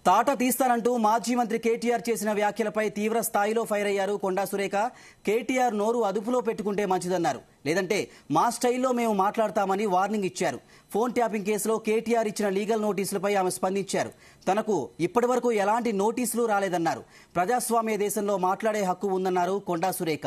తాట తీస్తానంటూ మాజీ మంత్రి కేటీఆర్ చేసిన వ్యాఖ్యలపై తీవ్ర స్థాయిలో ఫైర్ అయ్యారు కొండా సురేఖ కేటీఆర్ నోరు అదుపులో పెట్టుకుంటే మంచిదన్నారు లేదంటే మా స్టైల్లో మేము మాట్లాడతామని వార్నింగ్ ఇచ్చారు ఫోన్ ట్యాపింగ్ కేసులో కేటీఆర్ ఇచ్చిన లీగల్ నోటీసులపై ఆమె స్పందించారు తనకు ఇప్పటివరకు ఎలాంటి నోటీసులు రాలేదన్నారు ప్రజాస్వామ్య దేశంలో మాట్లాడే హక్కు ఉందన్నారు కొండా సురేఖ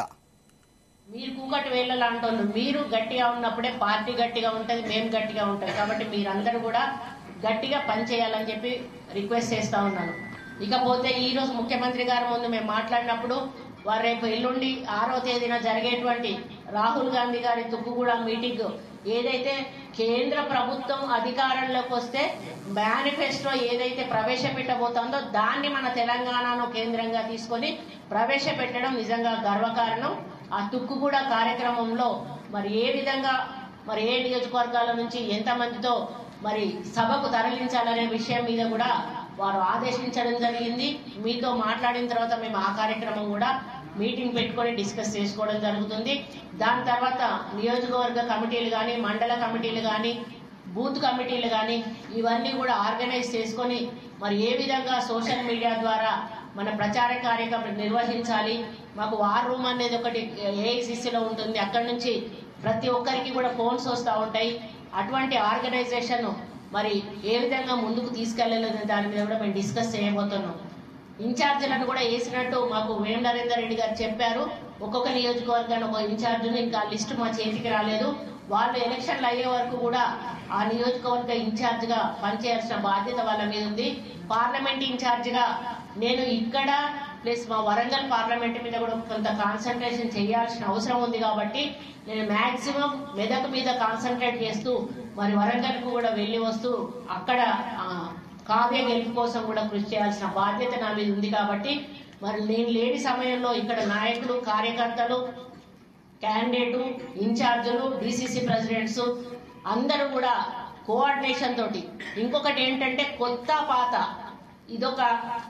మీరు కూకటి వేళ్ళలా అంటోళ్ళు మీరు గట్టిగా ఉన్నప్పుడే పార్టీ గట్టిగా ఉంటుంది మేము గట్టిగా ఉంటాం కాబట్టి మీరందరూ కూడా గట్టిగా పనిచేయాలని చెప్పి రిక్వెస్ట్ చేస్తా ఉన్నాను ఇకపోతే ఈ రోజు ముఖ్యమంత్రి గారి ముందు మేము మాట్లాడినప్పుడు వారు రేపు ఎల్లుండి ఆరో తేదీన జరిగేటువంటి రాహుల్ గాంధీ గారి తుక్కుగూడ మీటింగ్ ఏదైతే కేంద్ర ప్రభుత్వం అధికారంలోకి వస్తే మేనిఫెస్టో ఏదైతే ప్రవేశపెట్టబోతోందో దాన్ని మన తెలంగాణను కేంద్రంగా తీసుకొని ప్రవేశపెట్టడం నిజంగా గర్వకారణం ఆ తుక్కుగూడ కార్యక్రమంలో మరి ఏ విధంగా మరి ఏ నియోజకవర్గాల నుంచి ఎంత మందితో మరి సభకు తరలించాలనే విషయం మీద కూడా వారు ఆదేశించడం జరిగింది మీతో మాట్లాడిన తర్వాత మేము ఆ కార్యక్రమం కూడా మీటింగ్ పెట్టుకొని డిస్కస్ చేసుకోవడం జరుగుతుంది దాని తర్వాత నియోజకవర్గ కమిటీలు కానీ మండల కమిటీలు కానీ బూత్ కమిటీలు కానీ ఇవన్నీ కూడా ఆర్గనైజ్ చేసుకొని మరి ఏ విధంగా సోషల్ మీడియా ద్వారా మన ప్రచార కార్యక్రమం నిర్వహించాలి మాకు వార్ రూమ్ అనేది ఒకటి ఏఐసిసిలో ఉంటుంది అక్కడ నుంచి ప్రతి ఒక్కరికి కూడా ఫోన్స్ వస్తూ ఉంటాయి అటువంటి ఆర్గనైజేషన్ మరి ఏ విధంగా ముందుకు తీసుకెళ్లలేదని దాని మీద కూడా మేము డిస్కస్ చేయబోతున్నాం ఇన్ఛార్జీలను కూడా వేసినట్టు మాకు వేం నరేందర్ రెడ్డి గారు చెప్పారు ఒక్కొక్క నియోజకవర్గాన్ని ఒక ఇన్ఛార్జిని ఇంకా లిస్టు మా చేతికి రాలేదు వాళ్ళు ఎలక్షన్లు అయ్యే వరకు కూడా ఆ నియోజకవర్గ ఇన్ఛార్జ్ గా పనిచేయాల్సిన బాధ్యత వాళ్ళ మీద ఉంది పార్లమెంట్ ఇన్ఛార్జ్ గా నేను ఇక్కడ ప్లస్ మా వరంగల్ పార్లమెంట్ మీద కూడా కొంత కాన్సన్ట్రేషన్ చేయాల్సిన అవసరం ఉంది కాబట్టి నేను మాక్సిమం మెదక్ మీద కాన్సన్ట్రేట్ చేస్తూ మరి వరంగల్ కు కూడా వెళ్లి వస్తూ అక్కడ ఆ, కావ్య గెలుపు కోసం కూడా కృషి చేయాల్సిన బాధ్యత నా మీద ఉంది కాబట్టి మరి నేను లేని సమయంలో ఇక్కడ నాయకులు కార్యకర్తలు క్యాండిడేటు ఇన్ఛార్జీలు డిసిసి ప్రెసిడెంట్స్ అందరూ కూడా కోఆర్డినేషన్ తోటి ఇంకొకటి ఏంటంటే కొత్త పాత ఇదొక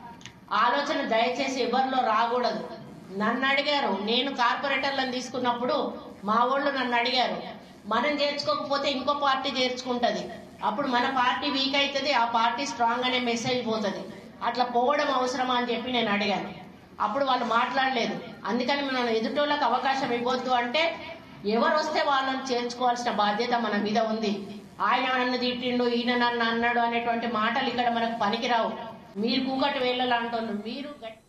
ఆలోచన దయచేసి ఎవరిలో రాకూడదు నన్ను అడిగారు నేను కార్పొరేటర్లను తీసుకున్నప్పుడు మా వాళ్ళు నన్ను అడిగారు మనం చేర్చుకోకపోతే ఇంకో పార్టీ చేర్చుకుంటది అప్పుడు మన పార్టీ వీక్ అవుతుంది ఆ పార్టీ స్ట్రాంగ్ అనే మెసేజ్ పోతుంది అట్లా పోవడం అవసరమా అని చెప్పి నేను అడిగాను అప్పుడు వాళ్ళు మాట్లాడలేదు అందుకని మనం ఎదుటోళ్ళకి అవకాశం ఇవ్వద్దు అంటే ఎవరు వస్తే వాళ్ళని చేర్చుకోవాల్సిన బాధ్యత మన మీద ఉంది ఆయన నన్ను తిట్టిండు ఈయన నన్ను అన్నాడు అనేటువంటి మాటలు ఇక్కడ మనకు పనికిరావు మీరు కూకటి వేళ్ళలా అంటున్నారు మీరు గట్టి